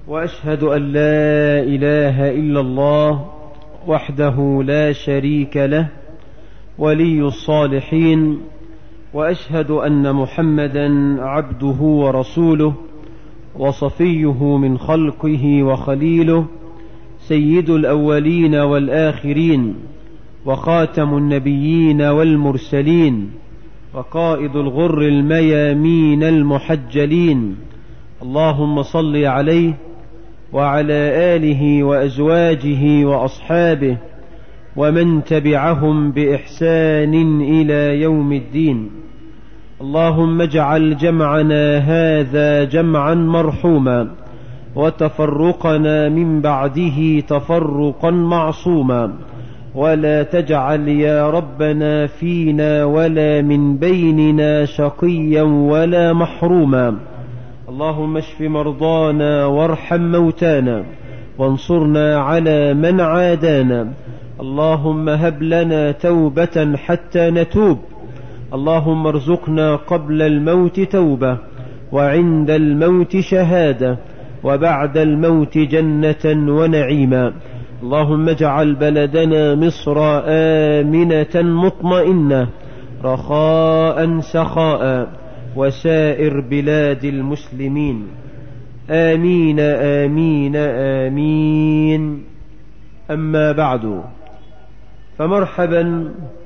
واشهد ان لا اله الا الله وحده لا شريك له ولي الصالحين واشهد ان محمدا عبده ورسوله وصفيه من خلقه وخليله سيد الاولين والاخرين وخاتم النبيين والمرسلين وقائد الغر الميامين المحجلين اللهم صل عليه وعلى اله وازواجه واصحابه ومن تبعهم باحسان الى يوم الدين اللهم اجعل جمعنا هذا جمعا مرحوما وتفرقنا من بعده تفرقا معصوما ولا تجعل يا ربنا فينا ولا من بيننا شقيا ولا محروما اللهم اشف مرضانا وارحم موتانا وانصرنا على من عادانا اللهم هب لنا توبة حتى نتوب اللهم ارزقنا قبل الموت توبة وعند الموت شهادة وبعد الموت جنة ونعيما اللهم اجعل بلدنا مصر آمنة مطمئنة رخاء سخاء وسائر بلاد المسلمين آمين آمين آمين أما بعد فمرحبا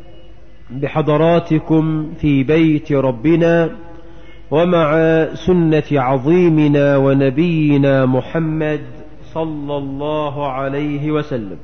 بحضراتكم في بيت ربنا ومع سنة عظيمنا ونبينا محمد صلى الله عليه وسلم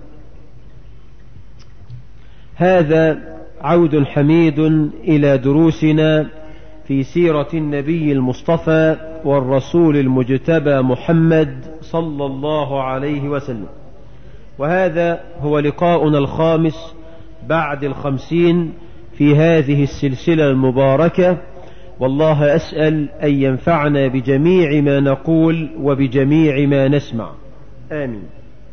هذا عود حميد إلى دروسنا في سيرة النبي المصطفى والرسول المجتبى محمد صلى الله عليه وسلم وهذا هو لقاؤنا الخامس بعد الخمسين في هذه السلسلة المباركة والله أسأل أن ينفعنا بجميع ما نقول وبجميع ما نسمع آمين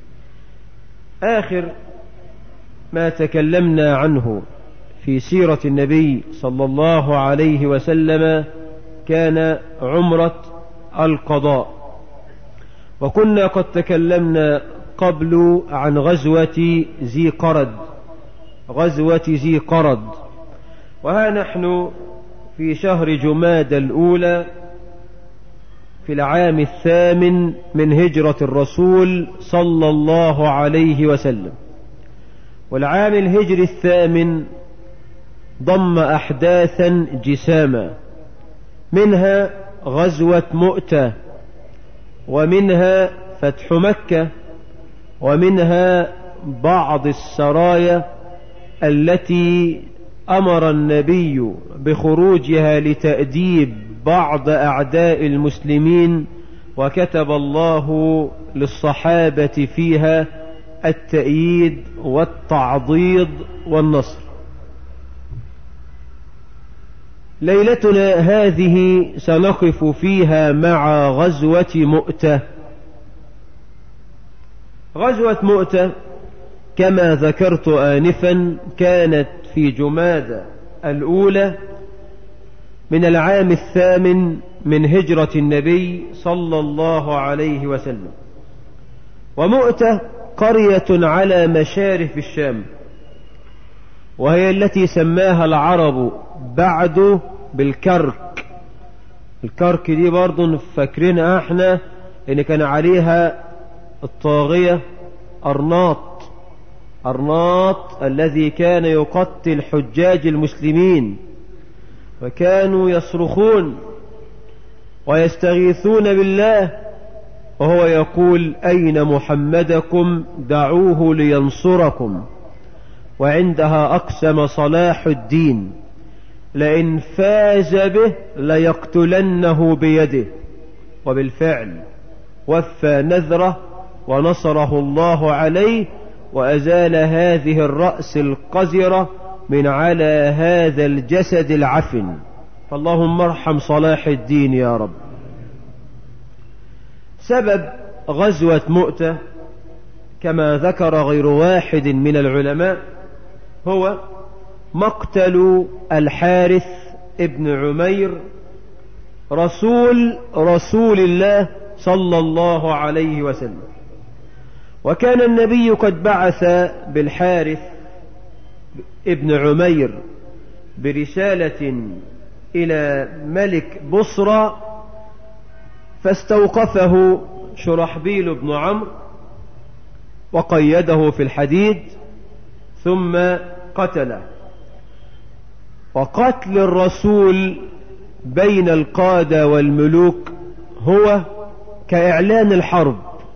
آخر ما تكلمنا عنه في سيرة النبي صلى الله عليه وسلم كان عمرة القضاء وكنا قد تكلمنا قبل عن غزوة ذي قرد غزوة ذي قرد وها نحن في شهر جماد الأولى في العام الثامن من هجرة الرسول صلى الله عليه وسلم والعام الهجري الثامن ضم أحداثا جساما منها غزوة مؤتة ومنها فتح مكة ومنها بعض السرايا التي أمر النبي بخروجها لتأديب بعض أعداء المسلمين وكتب الله للصحابة فيها التأييد والتعضيد والنصر ليلتنا هذه سنقف فيها مع غزوة مؤتة غزوة مؤتة كما ذكرت آنفا كانت في جمادة الأولى من العام الثامن من هجرة النبي صلى الله عليه وسلم ومؤتة قرية على مشارف الشام وهي التي سماها العرب بعد بالكرك الكرك دي برضو فاكرينها احنا ان كان عليها الطاغية ارناط ارناط الذي كان يقتل حجاج المسلمين وكانوا يصرخون ويستغيثون بالله وهو يقول أين محمدكم دعوه لينصركم وعندها أقسم صلاح الدين لئن فاز به ليقتلنه بيده وبالفعل وفى نذره ونصره الله عليه وأزال هذه الرأس القذرة من على هذا الجسد العفن فاللهم ارحم صلاح الدين يا رب سبب غزوة مؤتة كما ذكر غير واحد من العلماء هو مقتل الحارث ابن عمير رسول رسول الله صلى الله عليه وسلم وكان النبي قد بعث بالحارث ابن عمير برسالة إلى ملك بصرى فاستوقفه شرحبيل بن عمرو وقيده في الحديد ثم قتله وقتل الرسول بين القادة والملوك هو كإعلان الحرب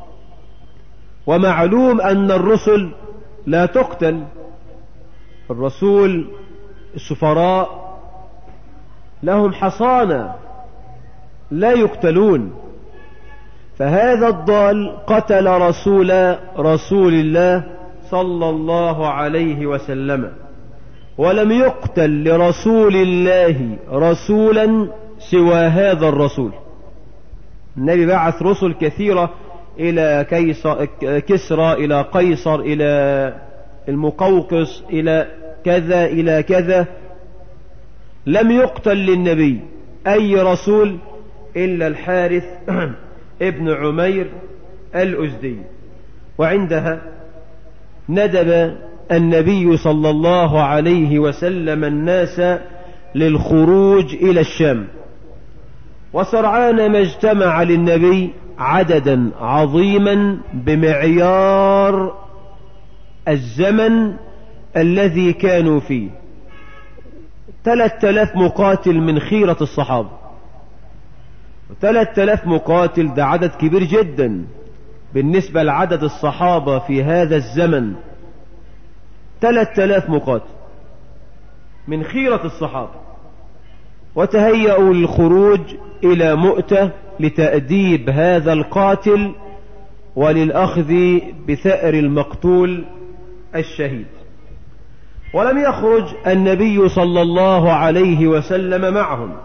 ومعلوم أن الرسل لا تقتل الرسول السفراء لهم حصانة لا يقتلون فهذا الضال قتل رسول رسول الله صلى الله عليه وسلم ولم يقتل لرسول الله رسولا سوى هذا الرسول النبي بعث رسل كثيرة إلى كسرى إلى قيصر إلى المقوقس إلى كذا إلى كذا لم يقتل للنبي أي رسول إلا الحارث ابن عمير الأزدي وعندها ندب النبي صلى الله عليه وسلم الناس للخروج إلى الشام وسرعان ما اجتمع للنبي عددا عظيما بمعيار الزمن الذي كانوا فيه ثلاثة آلاف مقاتل من خيرة الصحابة ثلاثة آلاف مقاتل ده عدد كبير جدا بالنسبة لعدد الصحابة في هذا الزمن ثلاثة آلاف مقاتل من خيرة الصحابة وتهيأوا للخروج إلى مؤتة لتأديب هذا القاتل وللأخذ بثأر المقتول الشهيد ولم يخرج النبي صلى الله عليه وسلم معهم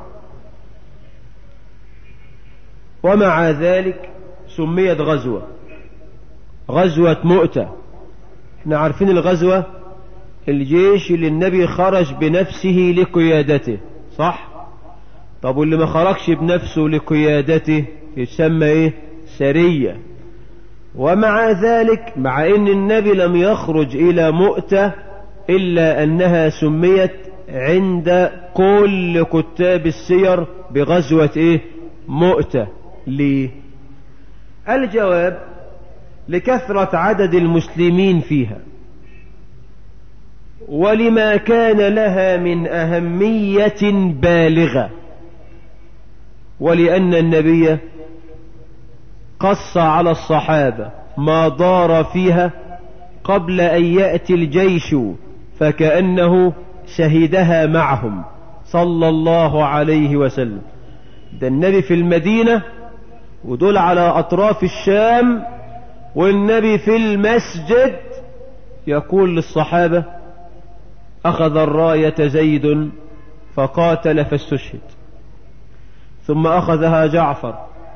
ومع ذلك سميت غزوة غزوة مؤتة احنا عارفين الغزوة الجيش اللي النبي خرج بنفسه لقيادته صح طب واللي ما خرجش بنفسه لقيادته يسمى ايه سرية ومع ذلك مع ان النبي لم يخرج الى مؤتة الا انها سميت عند كل كتاب السير بغزوة ايه مؤتة ليه الجواب لكثرة عدد المسلمين فيها ولما كان لها من أهمية بالغة ولأن النبي قص على الصحابة ما دار فيها قبل أن يأتي الجيش فكأنه شهدها معهم صلى الله عليه وسلم ده النبي في المدينة ودول على أطراف الشام والنبي في المسجد يقول للصحابة أخذ الراية زيد فقاتل فاستشهد ثم أخذها جعفر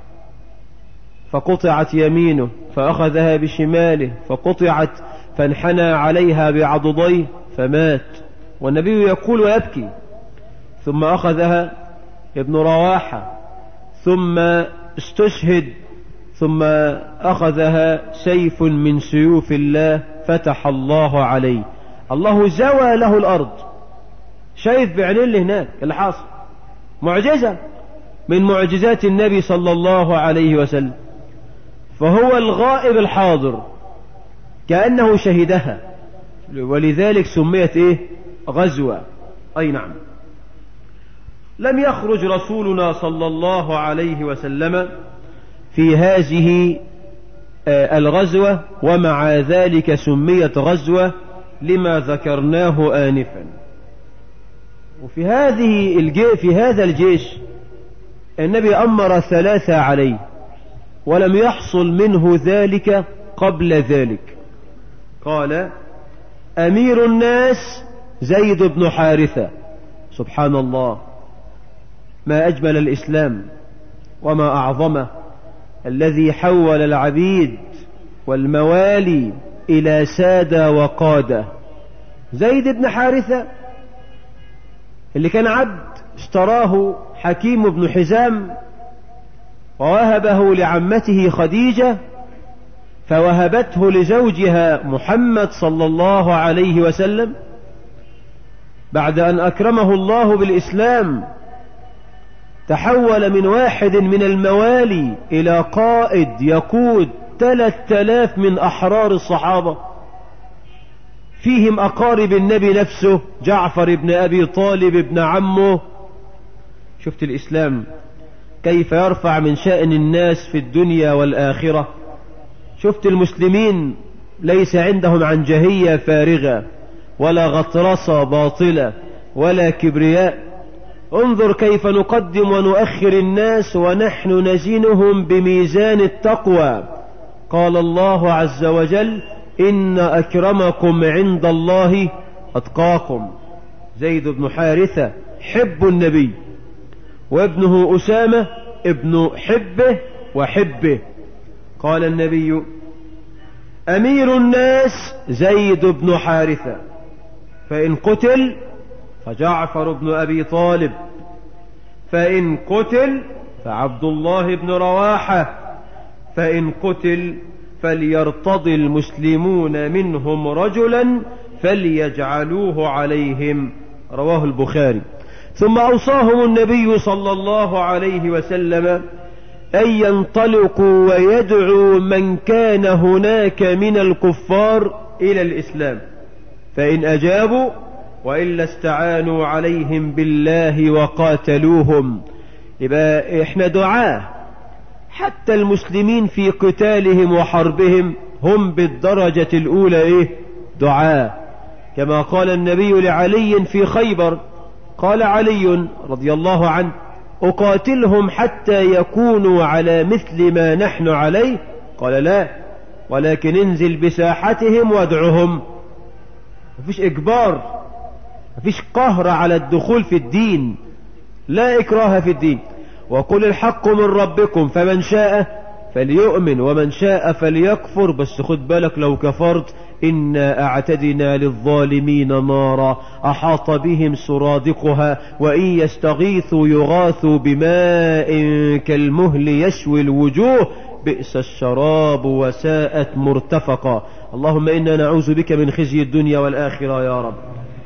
فقطعت يمينه فأخذها بشماله فقطعت فانحنى عليها بعضديه فمات والنبي يقول ويبكي ثم أخذها ابن رواحة ثم استشهد ثم أخذها سيف من سيوف الله فتح الله عليه الله زوى له الأرض شايف بعينين اللي هناك اللي حاصل معجزة من معجزات النبي صلى الله عليه وسلم فهو الغائب الحاضر كأنه شهدها ولذلك سميت ايه غزوة اي نعم لم يخرج رسولنا صلى الله عليه وسلم في هذه الغزوة ومع ذلك سميت غزوة لما ذكرناه آنفا وفي هذه الجي في هذا الجيش النبي أمر ثلاثة عليه ولم يحصل منه ذلك قبل ذلك قال أمير الناس زيد بن حارثة سبحان الله ما أجمل الإسلام وما أعظمه الذي حول العبيد والموالي إلى سادة وقادة زيد بن حارثة اللي كان عبد اشتراه حكيم بن حزام ووهبه لعمته خديجة فوهبته لزوجها محمد صلى الله عليه وسلم بعد أن أكرمه الله بالإسلام تحول من واحد من الموالي إلى قائد يقود ثلاث آلاف من أحرار الصحابة فيهم أقارب النبي نفسه جعفر بن أبي طالب ابن عمه شفت الإسلام كيف يرفع من شأن الناس في الدنيا والآخرة شفت المسلمين ليس عندهم عنجهية فارغة ولا غطرسة باطلة ولا كبرياء انظر كيف نقدم ونؤخر الناس ونحن نزنهم بميزان التقوى قال الله عز وجل إن أكرمكم عند الله أتقاكم زيد بن حارثة حب النبي وابنه أسامة ابن حبه وحبه قال النبي أمير الناس زيد بن حارثة فإن قتل فجعفر بن أبي طالب فإن قتل فعبد الله بن رواحة فإن قتل فليرتضي المسلمون منهم رجلا فليجعلوه عليهم رواه البخاري ثم أوصاهم النبي صلى الله عليه وسلم أن ينطلقوا ويدعوا من كان هناك من الكفار إلى الإسلام فإن أجابوا وإلا استعانوا عليهم بالله وقاتلوهم يبقى إحنا دعاه حتى المسلمين في قتالهم وحربهم هم بالدرجة الأولى إيه دعاء كما قال النبي لعلي في خيبر قال علي رضي الله عنه أقاتلهم حتى يكونوا على مثل ما نحن عليه قال لا ولكن انزل بساحتهم وادعهم مفيش إجبار مفيش قهر على الدخول في الدين لا إكراه في الدين وقل الحق من ربكم فمن شاء فليؤمن ومن شاء فليكفر بس خد بالك لو كفرت إنا أعتدنا للظالمين نارا أحاط بهم سرادقها وإن يستغيثوا يغاثوا بماء كالمهل يشوي الوجوه بئس الشراب وساءت مرتفقا اللهم إنا نعوذ بك من خزي الدنيا والآخرة يا رب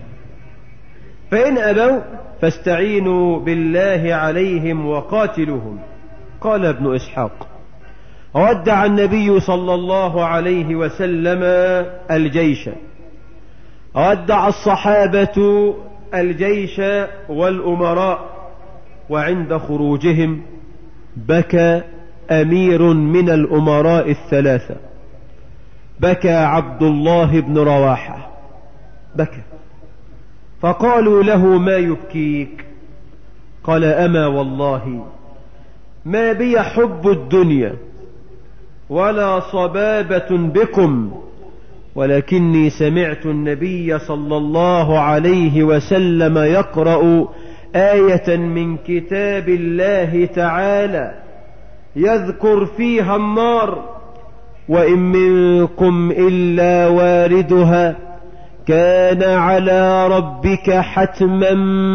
فإن أبوا فاستعينوا بالله عليهم وقاتلوهم قال ابن إسحاق ودع النبي صلى الله عليه وسلم الجيش ودع الصحابة الجيش والأمراء وعند خروجهم بكى أمير من الأمراء الثلاثة بكى عبد الله بن رواحة بكى فقالوا له ما يبكيك قال أما والله ما بي حب الدنيا ولا صبابة بكم ولكني سمعت النبي صلى الله عليه وسلم يقرأ آية من كتاب الله تعالى يذكر فيها النار وإن منكم إلا واردها كان على ربك حتما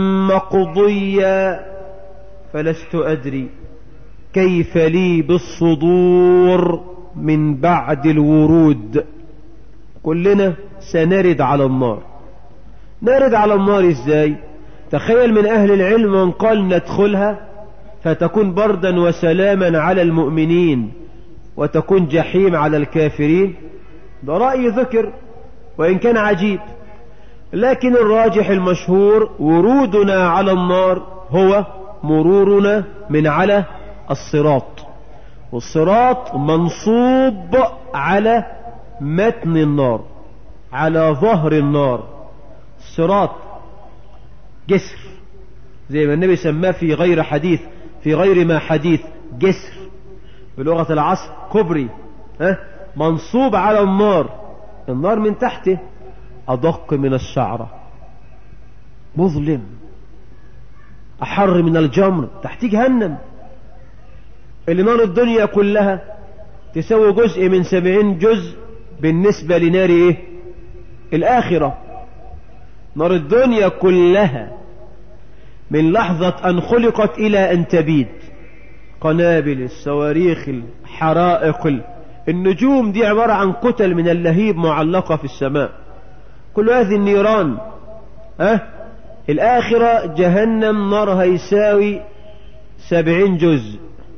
مقضيا فلست أدري كيف لي بالصدور من بعد الورود كلنا سنرد على النار نرد على النار ازاي تخيل من اهل العلم من قال ندخلها فتكون بردا وسلاما على المؤمنين وتكون جحيم على الكافرين ده رأي ذكر وإن كان عجيب لكن الراجح المشهور ورودنا على النار هو مرورنا من على الصراط والصراط منصوب على متن النار على ظهر النار الصراط جسر زي ما النبي سماه في غير حديث في غير ما حديث جسر بلغة العصر كبري ها منصوب على النار النار من تحته أدق من الشعرة مظلم أحر من الجمر تحت جهنم اللي نار الدنيا كلها تسوي جزء من سبعين جزء بالنسبة لنار ايه الآخرة نار الدنيا كلها من لحظة أن خلقت إلى أن تبيد قنابل الصواريخ الحرائق النجوم دي عبارة عن كتل من اللهيب معلقة في السماء كل هذه النيران ها أه؟ الآخرة جهنم نارها يساوي سبعين جزء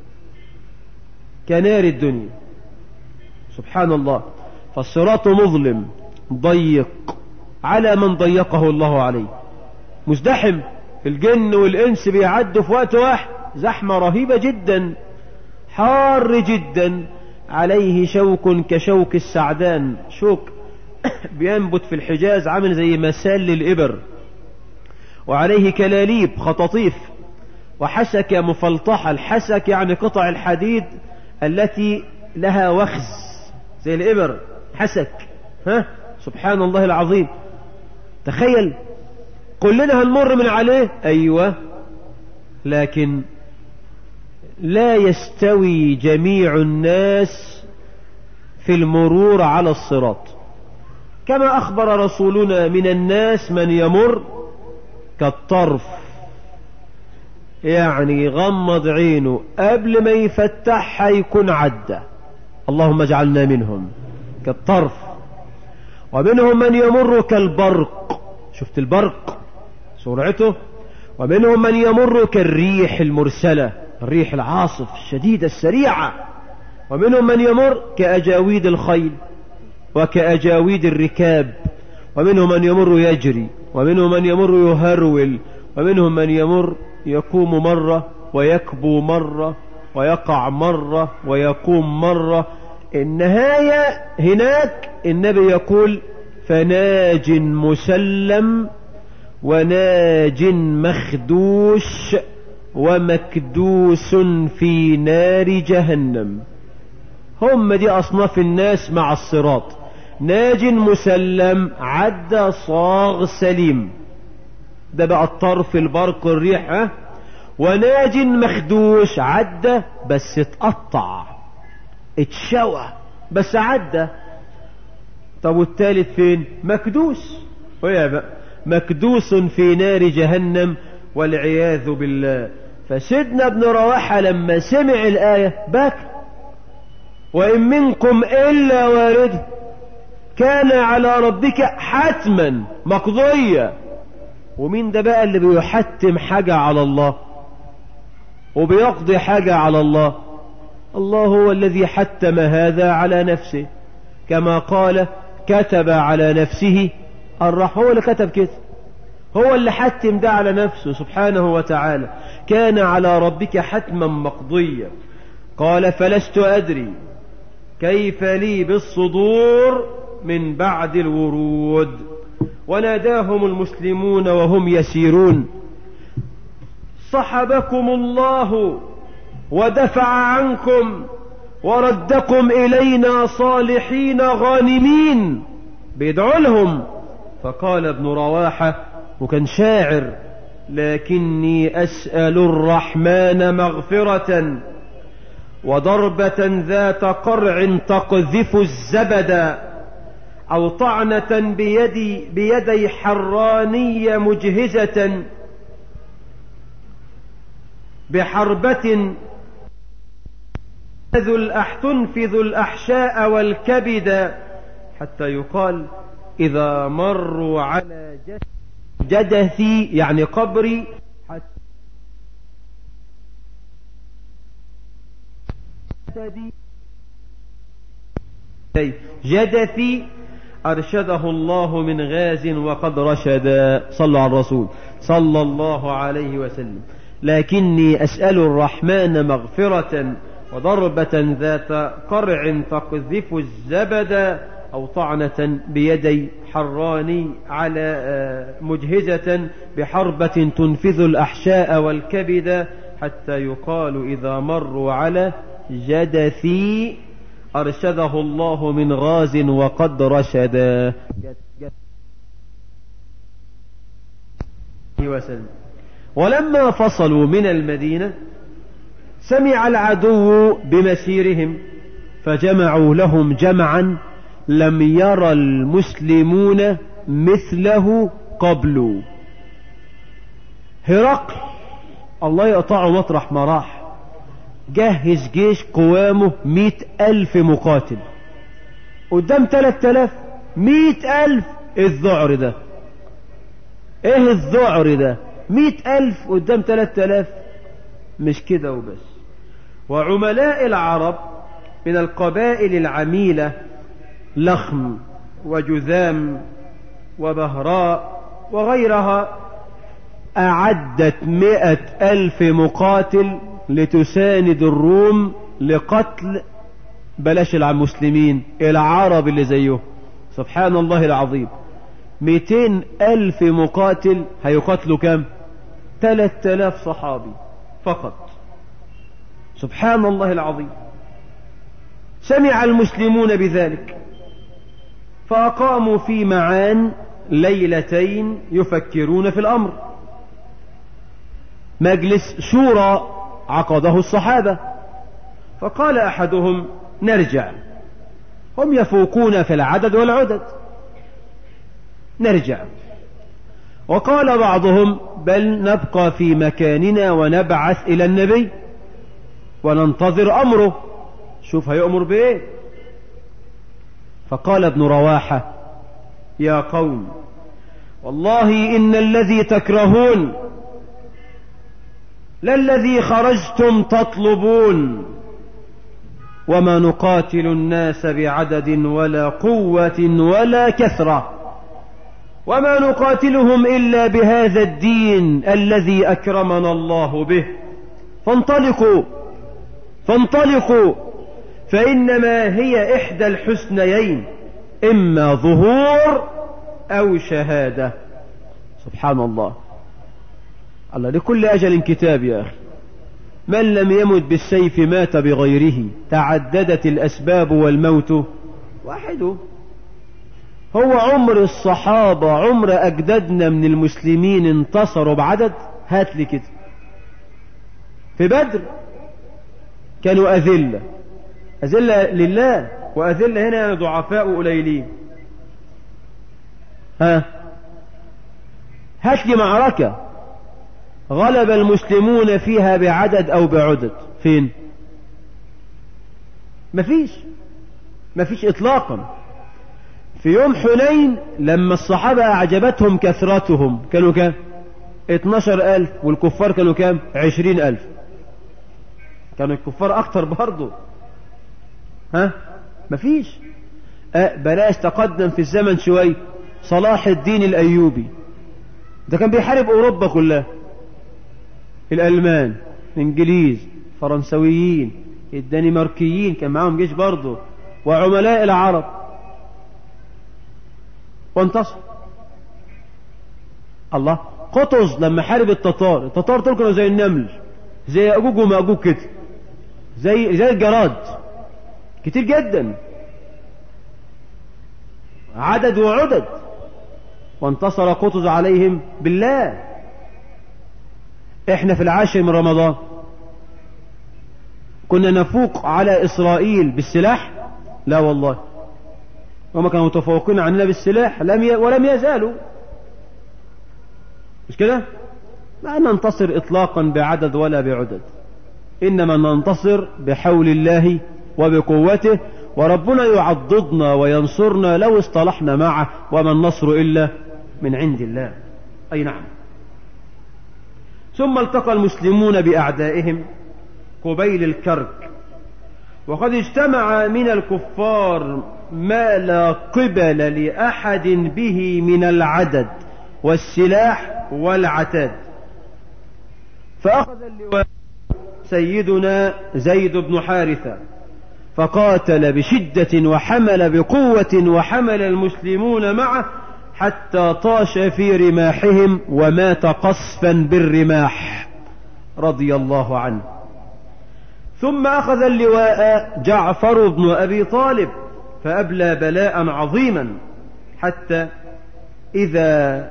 كنار الدنيا سبحان الله فالصراط مظلم ضيق على من ضيقه الله عليه مزدحم الجن والإنس بيعدوا في وقت واحد زحمة رهيبة جدا حار جدا عليه شوك كشوك السعدان شوك بينبت في الحجاز عامل زي مسال للإبر وعليه كلاليب خطاطيف وحسك مفلطحة الحسك يعني قطع الحديد التي لها وخز زي الإبر حسك ها سبحان الله العظيم تخيل كلنا هنمر من عليه أيوة لكن لا يستوي جميع الناس في المرور على الصراط كما أخبر رسولنا من الناس من يمر كالطرف يعني غمض عينه قبل ما يفتحها يكون عدى اللهم اجعلنا منهم كالطرف ومنهم من يمر كالبرق شفت البرق سرعته ومنهم من يمر كالريح المرسلة الريح العاصف الشديدة السريعة ومنهم من يمر كأجاويد الخيل وكأجاويد الركاب ومنهم من يمر يجري ومنهم من يمر يهرول ومنهم من يمر يقوم مرة ويكبو مرة ويقع مرة ويقوم مرة النهاية هناك النبي يقول فناج مسلم وناج مخدوش ومكدوس في نار جهنم هم دي أصناف الناس مع الصراط ناج مسلم عدى صاغ سليم ده بقى الطرف البرق الريح ها وناج مخدوش عدى بس اتقطع اتشوى بس عدى طب والتالت فين مكدوس ويا بقى مكدوس في نار جهنم والعياذ بالله فسيدنا ابن رواحة لما سمع الآية بكى وإن منكم إلا وارده كان على ربك حتما مقضية ومين ده بقى اللي بيحتم حاجة على الله وبيقضي حاجة على الله الله هو الذي حتم هذا على نفسه كما قال كتب على نفسه الرحمة هو اللي كتب كده هو اللي حتم ده على نفسه سبحانه وتعالى كان على ربك حتما مقضيا قال فلست أدري كيف لي بالصدور من بعد الورود وناداهم المسلمون وهم يسيرون صحبكم الله ودفع عنكم وردكم إلينا صالحين غانمين بيدعوا لهم فقال ابن رواحة وكان شاعر لكني أسأل الرحمن مغفرة وضربة ذات قرع تقذف الزبد أو طعنة بيدي, بيدي حرانية مجهزة بحربة تنفذ الأحشاء والكبد حتى يقال إذا مروا على جدثي يعني قبري جدثي أرشده الله من غاز وقد رشد صلى على الرسول صلى الله عليه وسلم لكني أسأل الرحمن مغفرة وضربة ذات قرع تقذف الزبد أو طعنة بيدي حراني على مجهزة بحربة تنفذ الأحشاء والكبد حتى يقال إذا مروا على جدثي أرشده الله من غاز وقد رشد وسلم ولما فصلوا من المدينة سمع العدو بمسيرهم فجمعوا لهم جمعا لم يرى المسلمون مثله قبل هرقل الله يقطعه مطرح ما راح جهز جيش قوامه مئة ألف مقاتل قدام تلات آلاف مئة ألف الذعر ده ايه الذعر ده مئة ألف قدام تلات آلاف مش كده وبس وعملاء العرب من القبائل العميلة لخم وجذام وبهراء وغيرها أعدت مئة ألف مقاتل لتساند الروم لقتل بلاش المسلمين العرب اللي زيه سبحان الله العظيم مئتين ألف مقاتل هيقاتلوا كم ثلاث آلاف صحابي فقط سبحان الله العظيم سمع المسلمون بذلك فأقاموا في معان ليلتين يفكرون في الأمر مجلس شورى عقده الصحابة فقال أحدهم نرجع هم يفوقون في العدد والعدد نرجع وقال بعضهم بل نبقى في مكاننا ونبعث إلى النبي وننتظر أمره شوف هيأمر بإيه فقال ابن رواحة يا قوم والله إن الذي تكرهون للذي خرجتم تطلبون وما نقاتل الناس بعدد ولا قوة ولا كثرة وما نقاتلهم إلا بهذا الدين الذي أكرمنا الله به فانطلقوا فانطلقوا فإنما هي إحدى الحسنيين إما ظهور أو شهادة سبحان الله الله لكل أجل كتاب يا أخي من لم يمت بالسيف مات بغيره تعددت الأسباب والموت واحد هو عمر الصحابة عمر أجدادنا من المسلمين انتصروا بعدد هات لي كده في بدر كانوا أذلة أذلة لله وأذلة هنا يعني ضعفاء قليلين ها هات لي معركة غلب المسلمون فيها بعدد أو بعدد فين مفيش مفيش إطلاقا في يوم حنين لما الصحابة أعجبتهم كثرتهم كانوا كام 12 ألف والكفار كانوا كام 20 ألف كانوا الكفار أكتر برضو ها مفيش أه بلاش تقدم في الزمن شوي صلاح الدين الأيوبي ده كان بيحارب أوروبا كلها الألمان الإنجليز فرنسويين الدنماركيين كان معاهم جيش برضه وعملاء العرب وانتصر الله قطز لما حارب التتار التتار دول كانوا زي النمل زي أجوج ومأجوج كده زي زي الجراد كتير جدا عدد وعدد وانتصر قطز عليهم بالله احنا في العاشر من رمضان كنا نفوق على اسرائيل بالسلاح لا والله وما كانوا متفوقين عننا بالسلاح لم ي... ولم يزالوا مش كده لا ننتصر اطلاقا بعدد ولا بعدد انما ننتصر بحول الله وبقوته وربنا يعضدنا وينصرنا لو اصطلحنا معه وما النصر الا من عند الله اي نعم ثم التقى المسلمون بأعدائهم قبيل الكرك وقد اجتمع من الكفار ما لا قبل لأحد به من العدد والسلاح والعتاد فأخذ اللواء سيدنا زيد بن حارثة فقاتل بشدة وحمل بقوة وحمل المسلمون معه حتى طاش في رماحهم ومات قصفا بالرماح رضي الله عنه ثم أخذ اللواء جعفر بن أبي طالب فأبلى بلاء عظيما حتى إذا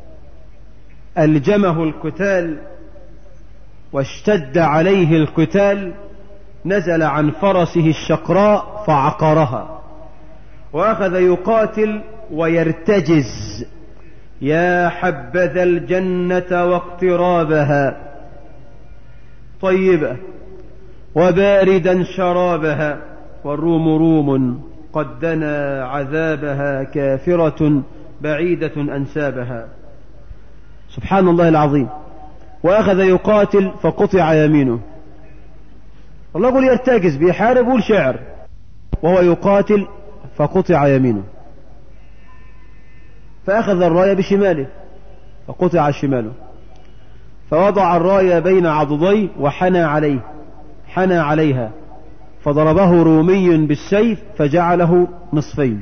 ألجمه القتال واشتد عليه القتال نزل عن فرسه الشقراء فعقرها وأخذ يقاتل ويرتجز يا حبذا الجنة واقترابها طيبة وباردا شرابها والروم روم قد دنا عذابها كافرة بعيدة أنسابها سبحان الله العظيم وأخذ يقاتل فقطع يمينه الله يقول يرتكز بيحارب والشعر وهو يقاتل فقطع يمينه فأخذ الراية بشماله فقطع شماله فوضع الراية بين عضديه وحنى عليه حنى عليها فضربه رومي بالسيف فجعله نصفين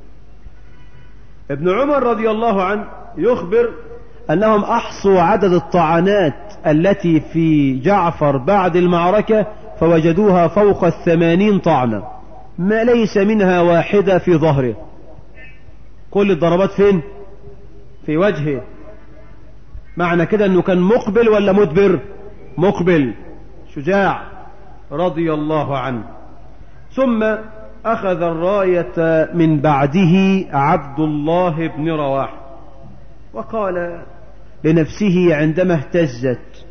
ابن عمر رضي الله عنه يخبر أنهم أحصوا عدد الطعنات التي في جعفر بعد المعركة فوجدوها فوق الثمانين طعنة ما ليس منها واحدة في ظهره كل الضربات فين في وجهه معنى كده انه كان مقبل ولا مدبر مقبل شجاع رضي الله عنه ثم اخذ الراية من بعده عبد الله بن رواح وقال لنفسه عندما اهتزت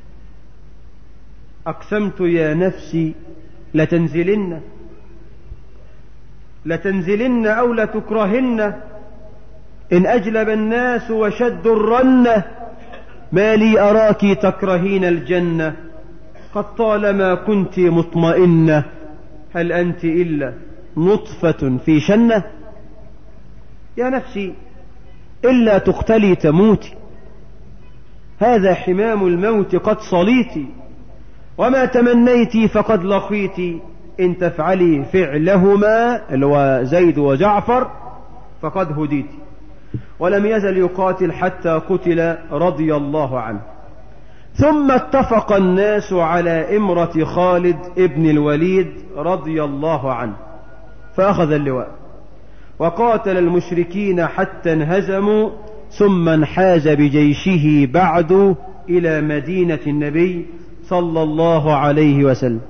اقسمت يا نفسي لتنزلن لتنزلن او لتكرهن ان اجلب الناس وشدوا الرنه ما لي أراك تكرهين الجنة قد طالما كنت مطمئنة هل أنت إلا نطفة في شنة يا نفسي إلا تقتلي تموتي هذا حمام الموت قد صليت وما تمنيت فقد لقيت إن تفعلي فعلهما اللي هو زيد وجعفر فقد هديت ولم يزل يقاتل حتى قتل رضي الله عنه ثم اتفق الناس على امرة خالد ابن الوليد رضي الله عنه فأخذ اللواء وقاتل المشركين حتى انهزموا ثم انحاز بجيشه بعد إلى مدينة النبي صلى الله عليه وسلم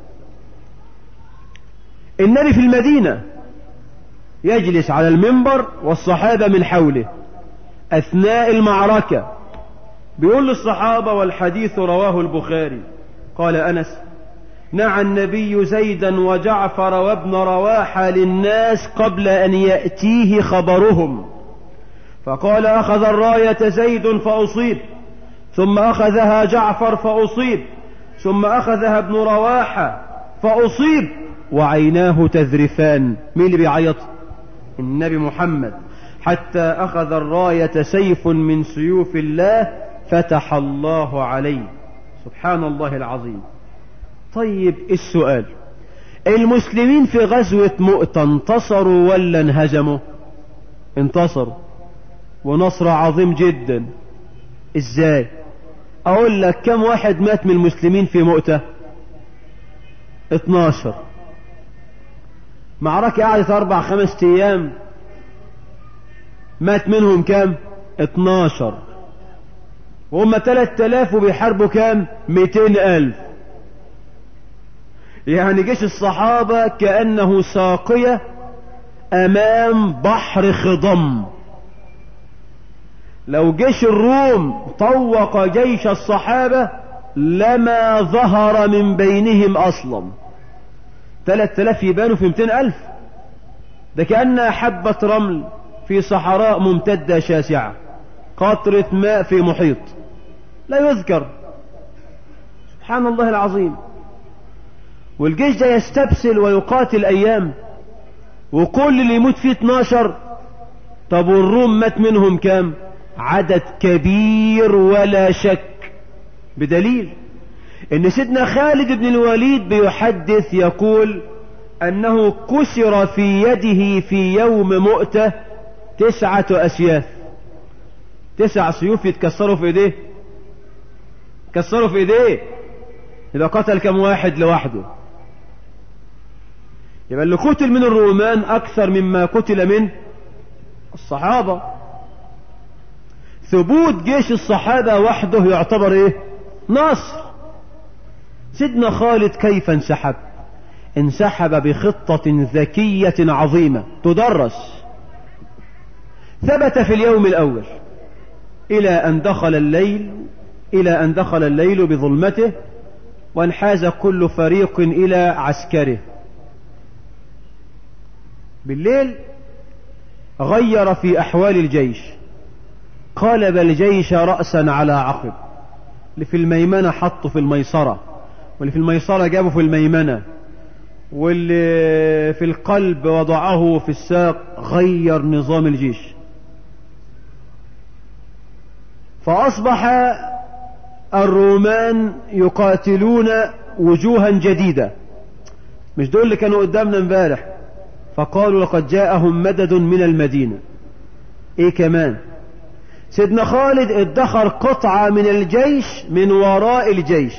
النبي في المدينة يجلس على المنبر والصحابة من حوله أثناء المعركة بيقول للصحابة والحديث رواه البخاري قال أنس نعى النبي زيدا وجعفر وابن رواحة للناس قبل أن يأتيه خبرهم فقال أخذ الراية زيد فأصيب ثم أخذها جعفر فأصيب ثم أخذها ابن رواحة فأصيب وعيناه تذرفان مين اللي بيعيط النبي محمد حتى أخذ الراية سيف من سيوف الله فتح الله عليه سبحان الله العظيم طيب السؤال المسلمين في غزوة مؤتة انتصروا ولا انهزموا انتصروا ونصر عظيم جدا ازاي اقول لك كم واحد مات من المسلمين في مؤتة 12 معركة قعدت اربع خمس ايام مات منهم كام 12 وهم 3000 وبيحاربوا كام 200 ألف يعني جيش الصحابة كأنه ساقية أمام بحر خضم لو جيش الروم طوق جيش الصحابة لما ظهر من بينهم أصلا 3000 يبانوا في 200 ألف ده كأنها حبة رمل في صحراء ممتدة شاسعة قطرة ماء في محيط لا يذكر سبحان الله العظيم والجيش ده يستبسل ويقاتل أيام وكل اللي يموت فيه 12 طب والروم مات منهم كام عدد كبير ولا شك بدليل ان سيدنا خالد بن الوليد بيحدث يقول انه كسر في يده في يوم مؤته تسعة أسياف تسع سيوف يتكسروا في ايديه كسروا في ايديه يبقى قتل كم واحد لوحده يبقى اللي قتل من الرومان اكثر مما قتل من الصحابة ثبوت جيش الصحابة وحده يعتبر ايه نصر سيدنا خالد كيف انسحب انسحب بخطة ذكية عظيمة تدرس ثبت في اليوم الأول إلى أن دخل الليل إلى أن دخل الليل بظلمته وانحاز كل فريق إلى عسكره بالليل غير في أحوال الجيش قلب الجيش رأسا على عقب اللي في الميمنة حطه في الميسرة واللي في الميسرة جابه في الميمنة واللي في القلب وضعه في الساق غير نظام الجيش فأصبح الرومان يقاتلون وجوها جديدة مش دول اللي كانوا قدامنا امبارح فقالوا لقد جاءهم مدد من المدينة ايه كمان سيدنا خالد ادخر قطعة من الجيش من وراء الجيش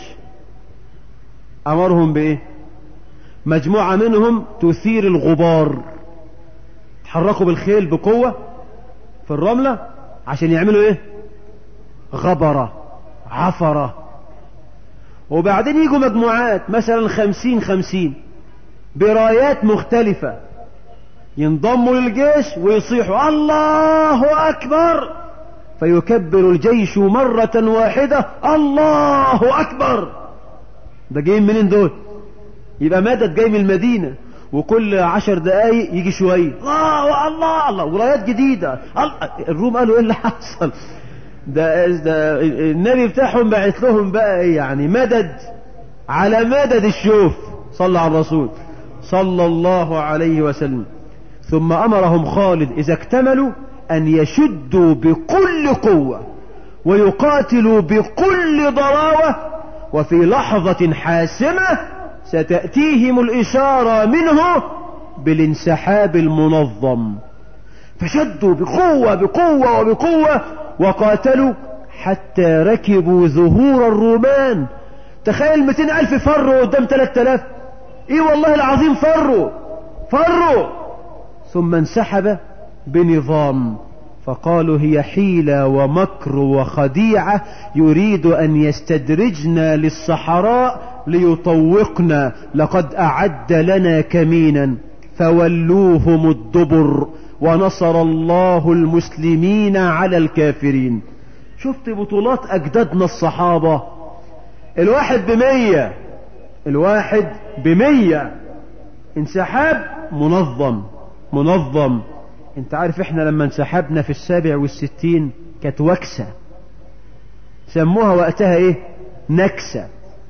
امرهم بايه مجموعة منهم تثير الغبار تحركوا بالخيل بقوة في الرملة عشان يعملوا ايه غبرة عفرة وبعدين يجوا مجموعات مثلا خمسين خمسين برايات مختلفة ينضموا للجيش ويصيحوا الله أكبر فيكبر الجيش مرة واحدة الله أكبر ده جايين منين دول يبقى مدد جاي من المدينة وكل عشر دقايق يجي شوية الله الله الله ورايات جديدة الروم قالوا ايه اللي حصل ده, ده النبي بتاعهم بعت لهم بقى ايه يعني مدد على مدد الشوف صلى على الرسول صلى الله عليه وسلم ثم امرهم خالد اذا اكتملوا ان يشدوا بكل قوة ويقاتلوا بكل ضراوة وفي لحظة حاسمة ستأتيهم الإشارة منه بالانسحاب المنظم فشدوا بقوة بقوة وبقوة وقاتلوا حتى ركبوا ظهور الرومان تخيل 200 ألف فروا قدام 3000 ايه والله العظيم فروا فروا ثم انسحب بنظام فقالوا هي حيلة ومكر وخديعة يريد أن يستدرجنا للصحراء ليطوقنا لقد أعد لنا كمينا فولوهم الدبر ونصر الله المسلمين على الكافرين شفت بطولات أجدادنا الصحابة الواحد بمية الواحد بمية انسحاب منظم منظم انت عارف احنا لما انسحبنا في السابع والستين كانت وكسة سموها وقتها ايه نكسة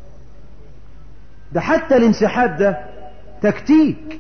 ده حتى الانسحاب ده تكتيك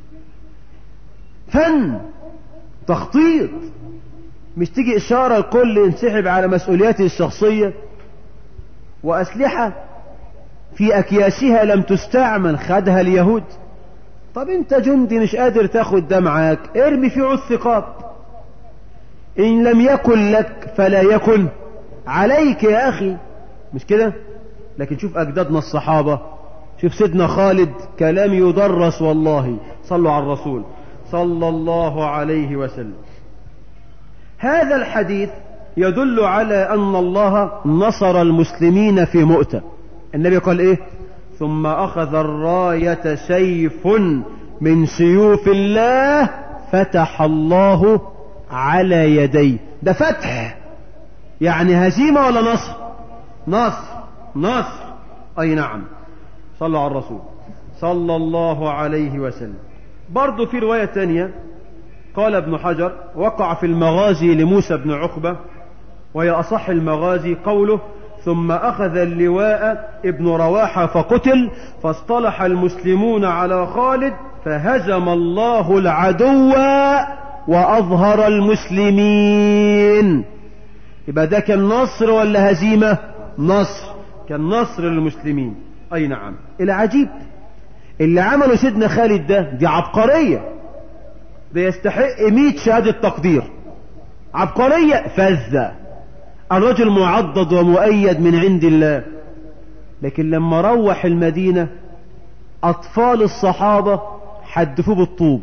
فن تخطيط مش تيجي اشارة الكل ينسحب على مسؤولياته الشخصية واسلحة في اكياسها لم تستعمل خدها اليهود طب انت جندي مش قادر تاخد ده معاك ارمي في عود ثقاب ان لم يكن لك فلا يكن عليك يا اخي مش كده لكن شوف اجدادنا الصحابة شوف سيدنا خالد كلام يدرس والله صلوا على الرسول صلى الله عليه وسلم هذا الحديث يدل على ان الله نصر المسلمين في مؤتة النبي قال ايه ثم اخذ الراية سيف من سيوف الله فتح الله على يديه ده فتح يعني هزيمة ولا نصر نصر نصر اي نعم صلوا على الرسول صلى الله عليه وسلم برضو في رواية تانية قال ابن حجر وقع في المغازي لموسى بن عقبة وهي أصح المغازي قوله ثم أخذ اللواء ابن رواحة فقتل فاصطلح المسلمون على خالد فهزم الله العدو وأظهر المسلمين يبقى ده كان نصر ولا هزيمة نصر كان نصر للمسلمين أي نعم العجيب اللي عمله سيدنا خالد ده دي عبقرية ده يستحق مئة شهادة تقدير عبقرية فذة الرجل معضد ومؤيد من عند الله لكن لما روح المدينة أطفال الصحابة حدفوه بالطوب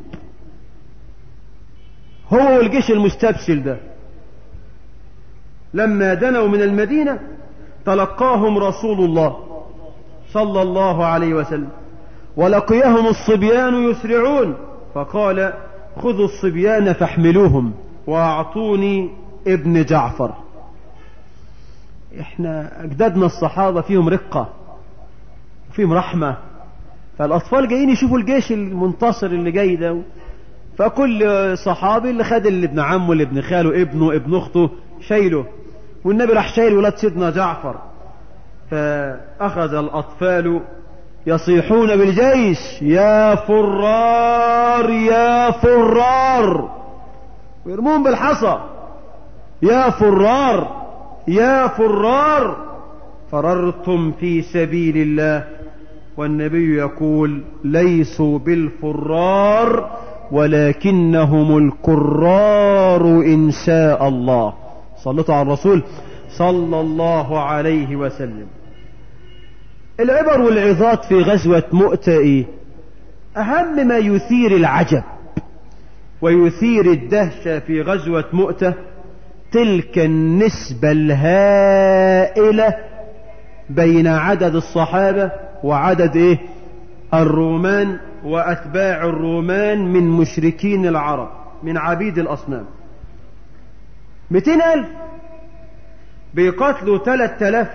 هو والجيش المستبسل ده لما دنوا من المدينة تلقاهم رسول الله صلى الله عليه وسلم ولقيهم الصبيان يسرعون فقال خذوا الصبيان فاحملوهم واعطوني ابن جعفر احنا اجدادنا الصحابة فيهم رقة فيهم رحمة فالأطفال جايين يشوفوا الجيش المنتصر اللي جاي ده فكل صحابي اللي خد اللي ابن عمه اللي ابن خاله ابنه ابن اخته شايله والنبي راح شايل ولاد سيدنا جعفر فأخذ الأطفال يصيحون بالجيش يا فرار يا فرار ويرمون بالحصى يا فرار يا فرار فررتم في سبيل الله والنبي يقول ليسوا بالفرار ولكنهم الكرار إن شاء الله صلوا على الرسول صلى الله عليه وسلم العبر والعظات في غزوة مؤتة إيه؟ أهم ما يثير العجب ويثير الدهشة في غزوة مؤتة تلك النسبة الهائلة بين عدد الصحابة وعدد إيه؟ الرومان وأتباع الرومان من مشركين العرب من عبيد الأصنام مئتين ألف بيقاتلوا ثلاثة آلاف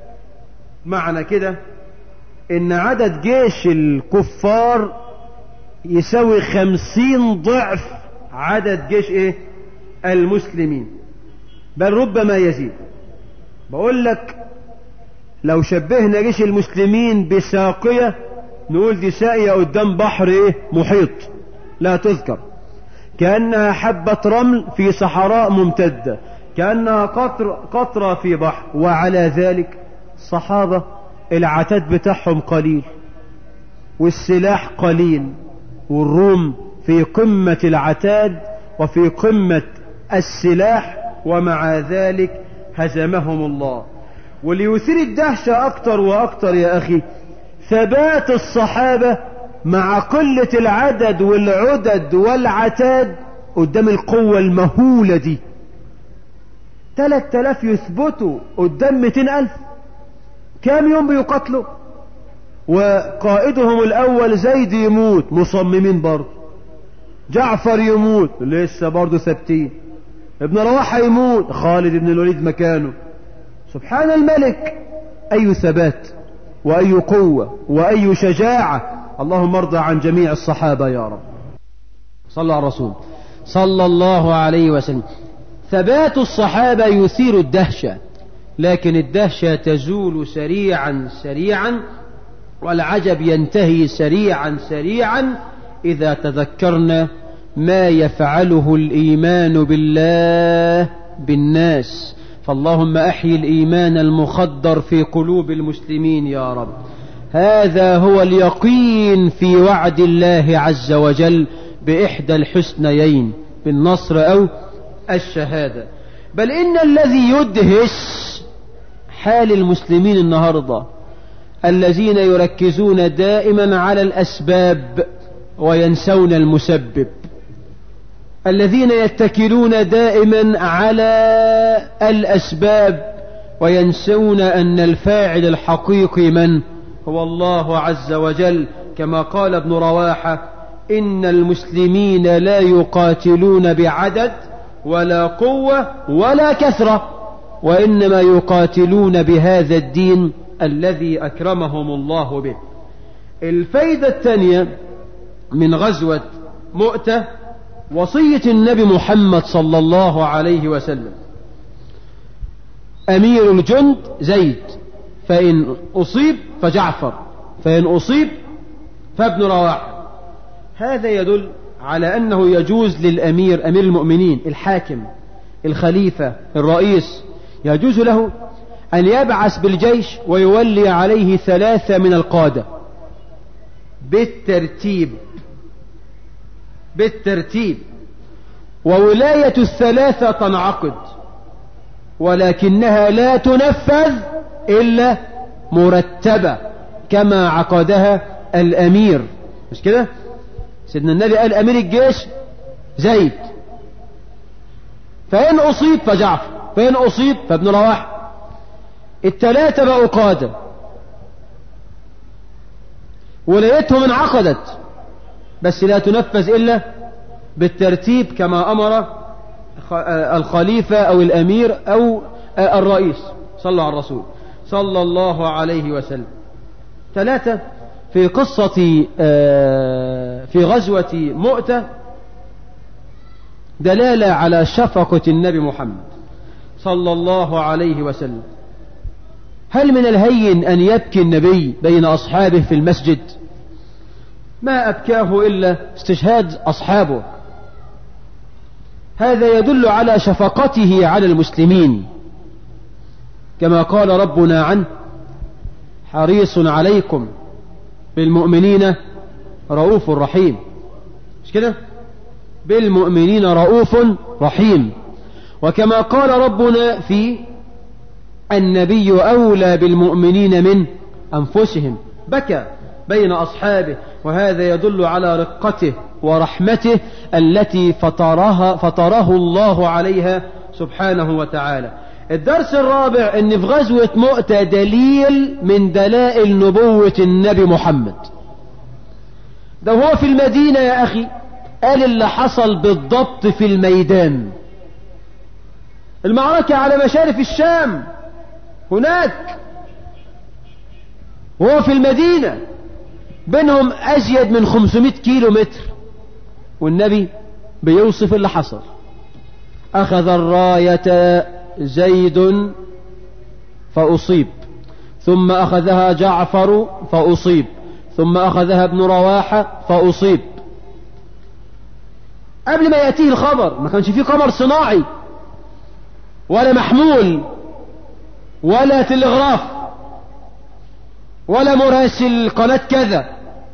معنى كده ان عدد جيش الكفار يساوي خمسين ضعف عدد جيش ايه المسلمين بل ربما يزيد بقول لك لو شبهنا جيش المسلمين بساقية نقول دي ساقية قدام بحر ايه محيط لا تذكر كأنها حبة رمل في صحراء ممتدة كأنها قطر قطرة في بحر وعلى ذلك صحابة العتاد بتاعهم قليل والسلاح قليل والروم في قمة العتاد وفي قمة السلاح ومع ذلك هزمهم الله وليثير الدهشة أكتر وأكتر يا أخي ثبات الصحابة مع قلة العدد والعدد والعتاد قدام القوة المهولة دي تلات تلاف يثبتوا قدام مئتين ألف كام يوم بيقاتلوا وقائدهم الأول زيد يموت مصممين برضه جعفر يموت لسه برضه ثابتين ابن رواحة يموت خالد بن الوليد مكانه سبحان الملك أي ثبات وأي قوة وأي شجاعة اللهم ارضى عن جميع الصحابة يا رب صلى على الرسول صلى الله عليه وسلم ثبات الصحابة يثير الدهشة لكن الدهشة تزول سريعا سريعا والعجب ينتهي سريعا سريعا إذا تذكرنا ما يفعله الإيمان بالله بالناس فاللهم أحيي الإيمان المخدر في قلوب المسلمين يا رب هذا هو اليقين في وعد الله عز وجل بإحدى الحسنيين بالنصر أو الشهادة بل إن الذي يدهش حال المسلمين النهاردة الذين يركزون دائما على الأسباب وينسون المسبب الذين يتكلون دائما على الأسباب وينسون أن الفاعل الحقيقي من هو الله عز وجل كما قال ابن رواحة إن المسلمين لا يقاتلون بعدد ولا قوة ولا كثرة وإنما يقاتلون بهذا الدين الذي أكرمهم الله به الفايدة الثانية من غزوة مؤتة وصية النبي محمد صلى الله عليه وسلم أمير الجند زيد فإن أصيب فجعفر فإن أصيب فابن رواحة هذا يدل على أنه يجوز للأمير أمير المؤمنين الحاكم الخليفة الرئيس يجوز له أن يبعث بالجيش ويولي عليه ثلاثة من القادة بالترتيب بالترتيب وولاية الثلاثة تنعقد ولكنها لا تنفذ إلا مرتبة كما عقدها الأمير مش كده سيدنا النبي قال أمير الجيش زيد فإن أصيب فجعفر فإن أصيب فابن رواح التلاتة بقوا قادة ولايتهم انعقدت بس لا تنفذ إلا بالترتيب كما أمر الخليفة أو الأمير أو الرئيس صلى على الرسول صلى الله عليه وسلم ثلاثة في قصة آه، في غزوة مؤتة دلالة على شفقة النبي محمد صلى الله عليه وسلم هل من الهين أن يبكي النبي بين أصحابه في المسجد ما أبكاه إلا استشهاد أصحابه هذا يدل على شفقته على المسلمين كما قال ربنا عنه حريص عليكم بالمؤمنين رؤوف رحيم مش كده بالمؤمنين رؤوف رحيم وكما قال ربنا في النبي أولى بالمؤمنين من أنفسهم بكى بين أصحابه وهذا يدل على رقته ورحمته التي فطرها فطره الله عليها سبحانه وتعالى الدرس الرابع ان في غزوة مؤتة دليل من دلائل نبوة النبي محمد ده هو في المدينة يا اخي قال اللي حصل بالضبط في الميدان المعركة على مشارف الشام هناك وهو في المدينة بينهم أزيد من 500 كيلو متر والنبي بيوصف اللي حصل أخذ الراية زيد فأصيب ثم أخذها جعفر فأصيب ثم أخذها ابن رواحة فأصيب قبل ما يأتيه الخبر ما كانش فيه قمر صناعي ولا محمول ولا تلغراف ولا مراسل قناة كذا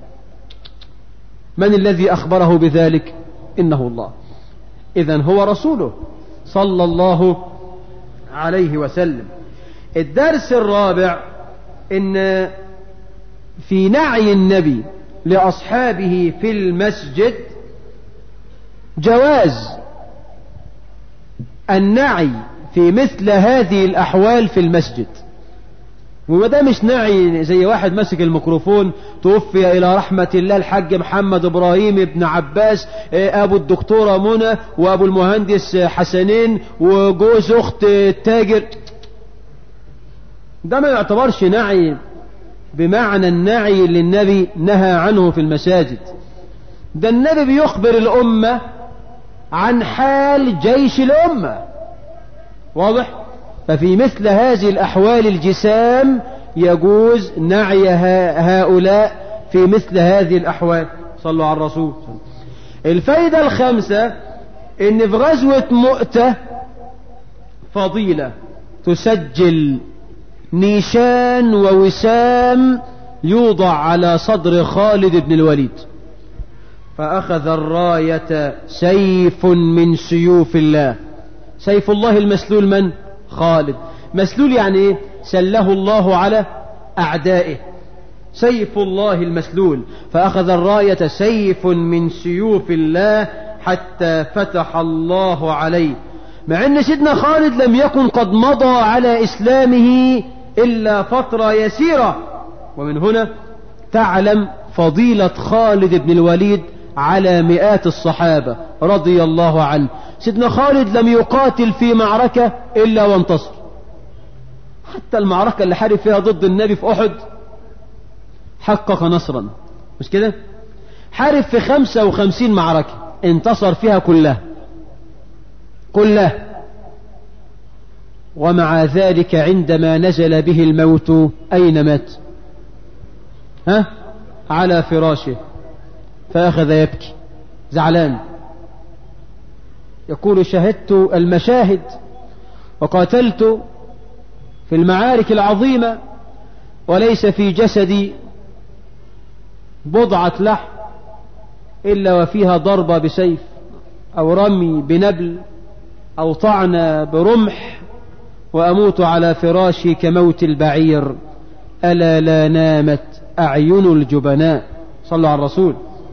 من الذي أخبره بذلك إنه الله إذا هو رسوله صلى الله عليه وسلم الدرس الرابع إن في نعي النبي لأصحابه في المسجد جواز النعي في مثل هذه الأحوال في المسجد وما ده مش نعي زي واحد ماسك الميكروفون توفي إلى رحمة الله الحاج محمد إبراهيم ابن عباس أبو الدكتورة منى وأبو المهندس حسنين وجوز أخت التاجر ده ما يعتبرش نعي بمعنى النعي اللي النبي نهى عنه في المساجد ده النبي بيخبر الأمة عن حال جيش الأمة واضح ففي مثل هذه الأحوال الجسام يجوز نعي هؤلاء في مثل هذه الأحوال صلوا على الرسول الفايدة الخامسة ان في غزوة مؤتة فضيلة تسجل نيشان ووسام يوضع على صدر خالد بن الوليد فأخذ الراية سيف من سيوف الله سيف الله المسلول من خالد مسلول يعني ايه سله الله على أعدائه سيف الله المسلول فأخذ الراية سيف من سيوف الله حتى فتح الله عليه مع أن سيدنا خالد لم يكن قد مضى على إسلامه إلا فترة يسيرة ومن هنا تعلم فضيلة خالد بن الوليد على مئات الصحابة رضي الله عنه سيدنا خالد لم يقاتل في معركة إلا وانتصر حتى المعركة اللي حارب فيها ضد النبي في أحد حقق نصرا مش كده حارب في خمسة وخمسين معركة انتصر فيها كلها كلها ومع ذلك عندما نزل به الموت أين مات ها على فراشه فأخذ يبكي زعلان يقول شهدت المشاهد وقاتلت في المعارك العظيمة وليس في جسدي بضعة لحم إلا وفيها ضربة بسيف أو رمي بنبل أو طعن برمح وأموت على فراشي كموت البعير ألا لا نامت أعين الجبناء صلوا على الرسول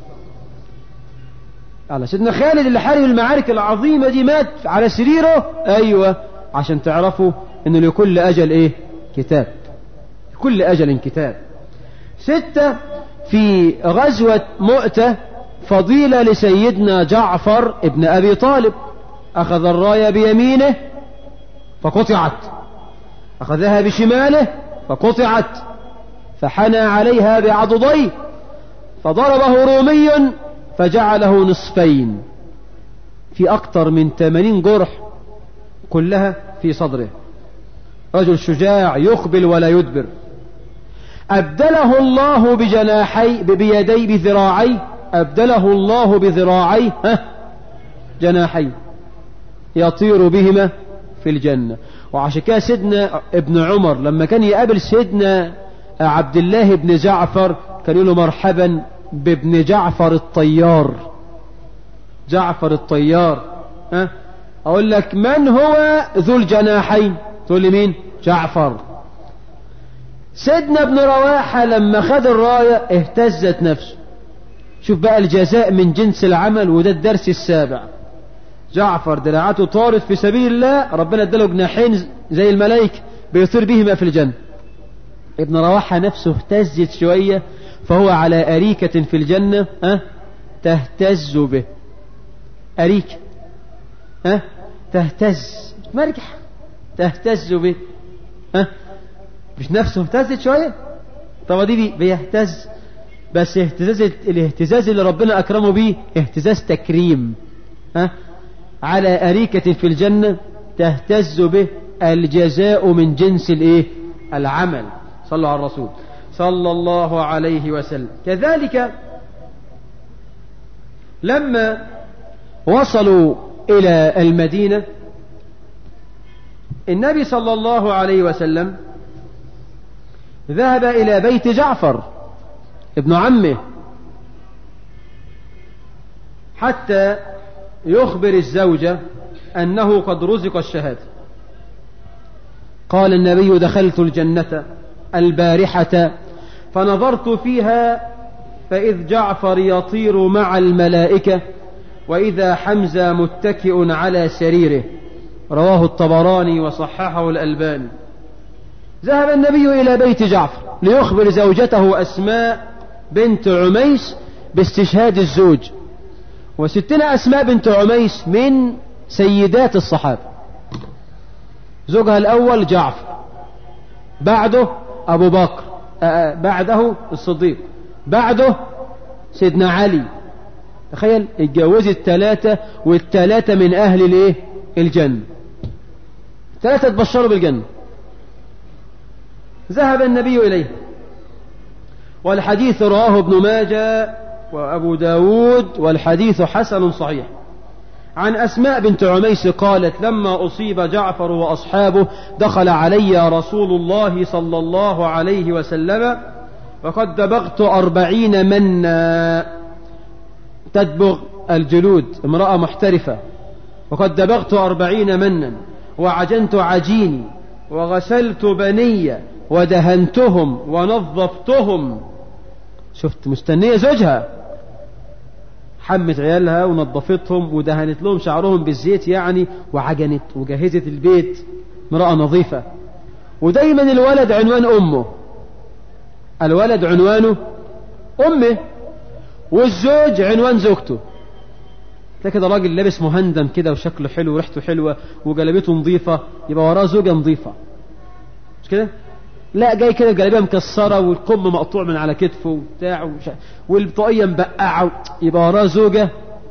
على سيدنا خالد اللي حارب المعارك العظيمة دي مات على سريره أيوة عشان تعرفوا ان لكل أجل ايه كتاب كل أجل كتاب ستة في غزوة مؤتة فضيلة لسيدنا جعفر ابن أبي طالب أخذ الراية بيمينه فقطعت أخذها بشماله فقطعت فحنى عليها بعضديه فضربه رومي فجعله نصفين في أكثر من 80 جرح كلها في صدره رجل شجاع يقبل ولا يدبر أبدله الله بجناحي بيدي بذراعي أبدله الله بذراعي ها جناحي يطير بهما في الجنة وعشان كده سيدنا ابن عمر لما كان يقابل سيدنا عبد الله بن جعفر كان يقول له مرحبا بابن جعفر الطيار جعفر الطيار ها اقول لك من هو ذو الجناحين تقول لي مين جعفر سيدنا ابن رواحة لما خد الراية اهتزت نفسه شوف بقى الجزاء من جنس العمل وده الدرس السابع جعفر دراعته طارت في سبيل الله ربنا اداله جناحين زي الملائكة بيطير بهما في الجنة ابن رواحة نفسه اهتزت شوية فهو على أريكة في الجنة أه؟ تهتز به أريكة أه؟ تهتز مرجح تهتز به أه؟ مش نفسه اهتزت شوية طب دي بيهتز بس اهتزاز الاهتزاز اللي ربنا أكرمه بيه اهتزاز تكريم ها على أريكة في الجنة تهتز به الجزاء من جنس الايه العمل صلوا على الرسول صلى الله عليه وسلم كذلك لما وصلوا إلى المدينة النبي صلى الله عليه وسلم ذهب إلى بيت جعفر ابن عمه حتى يخبر الزوجة أنه قد رزق الشهادة قال النبي دخلت الجنة البارحة فنظرت فيها فإذ جعفر يطير مع الملائكة وإذا حمزة متكئ على سريره رواه الطبراني وصححه الألباني ذهب النبي إلى بيت جعفر ليخبر زوجته أسماء بنت عميس باستشهاد الزوج وستنا أسماء بنت عميس من سيدات الصحابة زوجها الأول جعفر بعده أبو بكر بعده الصديق بعده سيدنا علي تخيل اتجوزت ثلاثة والثلاثة من أهل الايه الجنة ثلاثة تبشروا بالجنة ذهب النبي إليه والحديث رواه ابن ماجه وأبو داود والحديث حسن صحيح عن أسماء بنت عميس قالت لما أصيب جعفر وأصحابه دخل علي رسول الله صلى الله عليه وسلم وقد دبغت أربعين منا تدبغ الجلود امرأة محترفة وقد دبغت أربعين منا وعجنت عجيني وغسلت بني ودهنتهم ونظفتهم شفت مستنية زوجها حمت عيالها ونظفتهم ودهنت لهم شعرهم بالزيت يعني وعجنت وجهزت البيت امرأة نظيفة ودايما الولد عنوان أمه الولد عنوانه أمه والزوج عنوان زوجته تلاقي كده راجل لابس مهندم كده وشكله حلو وريحته حلوة وجلبيته نظيفة يبقى وراه زوجة نظيفة مش كده لا جاي كده الجلابيه مكسره والكم مقطوع من على كتفه وبتاع والطاقيه مبقعه يبقى وراه زوجه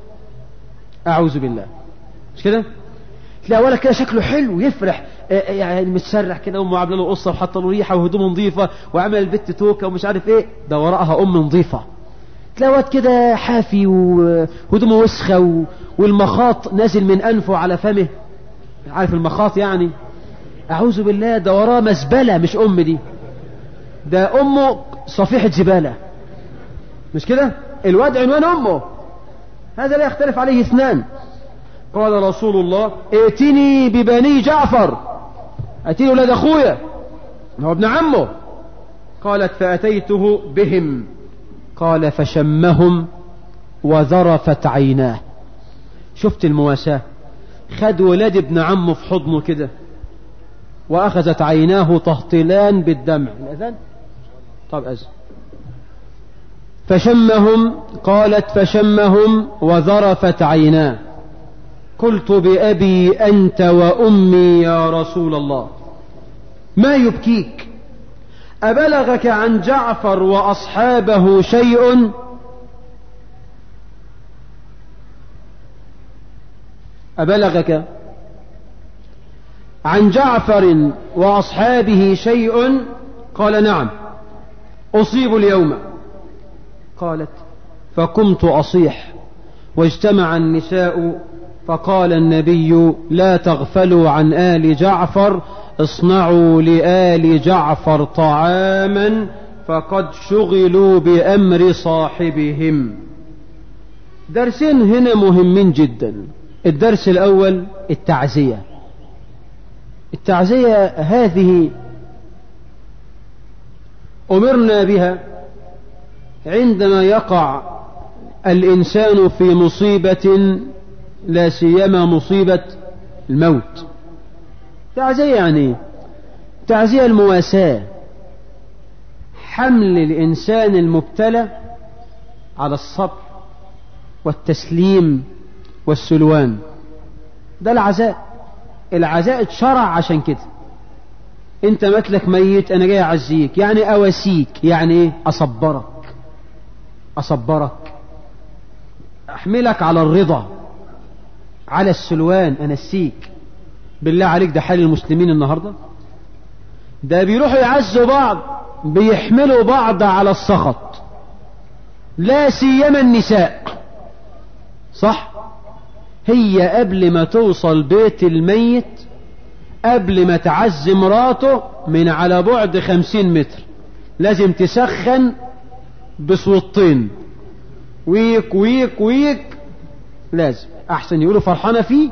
اعوذ بالله مش كده تلاقي ولد كده شكله حلو يفرح يعني متسرح كده امه عامله له قصه وحاطه له ريحه وهدومه نظيفه وعمل البت توكه ومش عارف ايه ده وراءها ام نظيفه تلاقي واد كده حافي وهدومه وسخه والمخاط نازل من انفه على فمه عارف المخاط يعني أعوذ بالله ده وراه مزبلة مش أم دي ده أمه صفيحة زبالة مش كده الواد عنوان أمه هذا لا يختلف عليه اثنان قال رسول الله ائتني ببني جعفر ائتني ولاد أخويا هو ابن عمه قالت فأتيته بهم قال فشمهم وذرفت عيناه شفت المواساة خد ولاد ابن عمه في حضنه كده وأخذت عيناه تهطلان بالدمع الأذان طب أذن فشمهم قالت فشمهم وذرفت عيناه قلت بأبي أنت وأمي يا رسول الله ما يبكيك أبلغك عن جعفر وأصحابه شيء أبلغك عن جعفر وأصحابه شيء قال نعم أصيب اليوم قالت فقمت أصيح واجتمع النساء فقال النبي لا تغفلوا عن آل جعفر اصنعوا لآل جعفر طعاما فقد شغلوا بأمر صاحبهم درسين هنا مهمين جدا الدرس الأول التعزية التعزية هذه أمرنا بها عندما يقع الإنسان في مصيبة لا سيما مصيبة الموت تعزية يعني تعزية المواساة حمل الإنسان المبتلى على الصبر والتسليم والسلوان ده العزاء العزاء اتشرع عشان كده انت مثلك ميت انا جاي اعزيك يعني اواسيك يعني ايه اصبرك اصبرك احملك على الرضا على السلوان انسيك بالله عليك ده حال المسلمين النهارده ده بيروحوا يعزوا بعض بيحملوا بعض على السخط لا سيما النساء صح هي قبل ما توصل بيت الميت قبل ما تعزي مراته من على بعد خمسين متر لازم تسخن بصوتين ويك ويك ويك لازم احسن يقولوا فرحانه فيه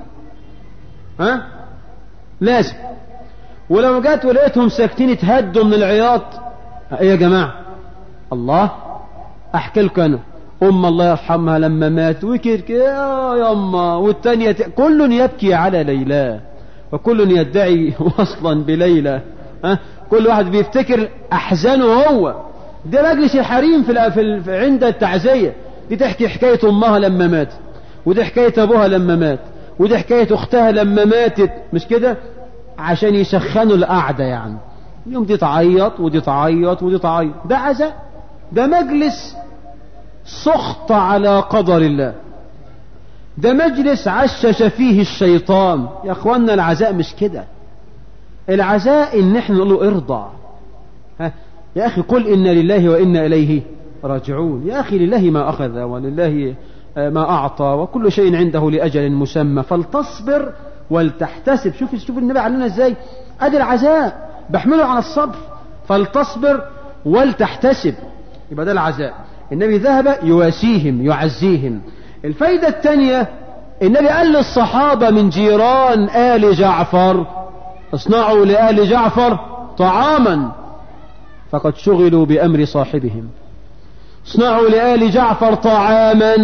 ها لازم ولو جت ولقيتهم ساكتين اتهدوا من العياط ايه يا جماعه الله احكي لكم انا ام الله يرحمها لما مات وكر يا يما والتانية ت... كل يبكي على ليلى وكل يدعي وصلا بليلى ها كل واحد بيفتكر احزانه هو ده مجلس الحريم في, في ال... عند التعزيه دي تحكي حكايه امها لما ماتت ودي حكايه ابوها لما مات ودي حكايه اختها لما ماتت مش كده عشان يسخنوا القعده يعني يوم دي تعيط ودي تعيط ودي تعيط ده عزاء ده مجلس سخط على قدر الله ده مجلس عشش فيه الشيطان يا اخوانا العزاء مش كده العزاء ان احنا نقول له ارضع ها يا اخي قل انا لله وانا اليه راجعون يا اخي لله ما اخذ ولله ما اعطى وكل شيء عنده لاجل مسمى فلتصبر ولتحتسب شوف شوف النبي علمنا ازاي ادي العزاء بحمله على الصبر فلتصبر ولتحتسب يبقى ده العزاء النبي ذهب يواسيهم يعزيهم الفايدة الثانية النبي قال للصحابة من جيران آل جعفر اصنعوا لآل جعفر طعاما فقد شغلوا بأمر صاحبهم اصنعوا لآل جعفر طعاما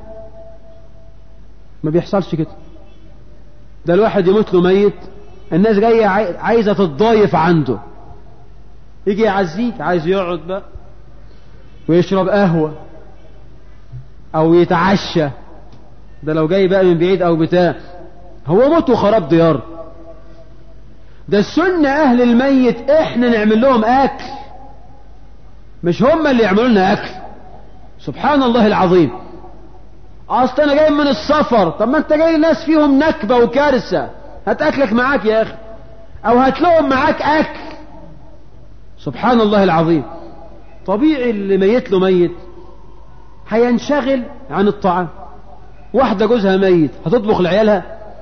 ما بيحصلش كده ده الواحد يموت له ميت الناس جاية عايزة تتضايف عنده يجي يعزيك عايز يقعد بقى ويشرب قهوة أو يتعشى ده لو جاي بقى من بعيد أو بتاع هو موت وخراب ديار ده السنة أهل الميت إحنا نعمل لهم أكل مش هم اللي يعملوا لنا أكل سبحان الله العظيم أصل أنا جاي من السفر طب ما أنت جاي ناس فيهم نكبة وكارثة هات أكلك معاك يا أخي أو هات لهم معاك أكل سبحان الله العظيم طبيعي اللي ميت له ميت هينشغل عن الطعام واحدة جوزها ميت هتطبخ لعيالها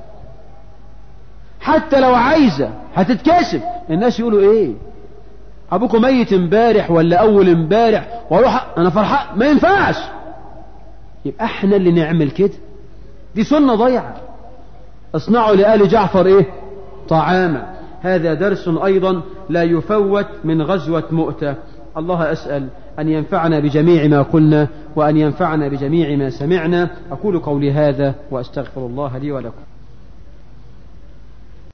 حتى لو عايزة هتتكسف الناس يقولوا ايه ابوكم ميت امبارح ولا اول امبارح واروح انا فرحان ما ينفعش يبقى احنا اللي نعمل كده دي سنة ضيعة اصنعوا لآل جعفر ايه طعاما هذا درس ايضا لا يفوت من غزوة مؤتة الله أسأل أن ينفعنا بجميع ما قلنا وأن ينفعنا بجميع ما سمعنا أقول قولي هذا وأستغفر الله لي ولكم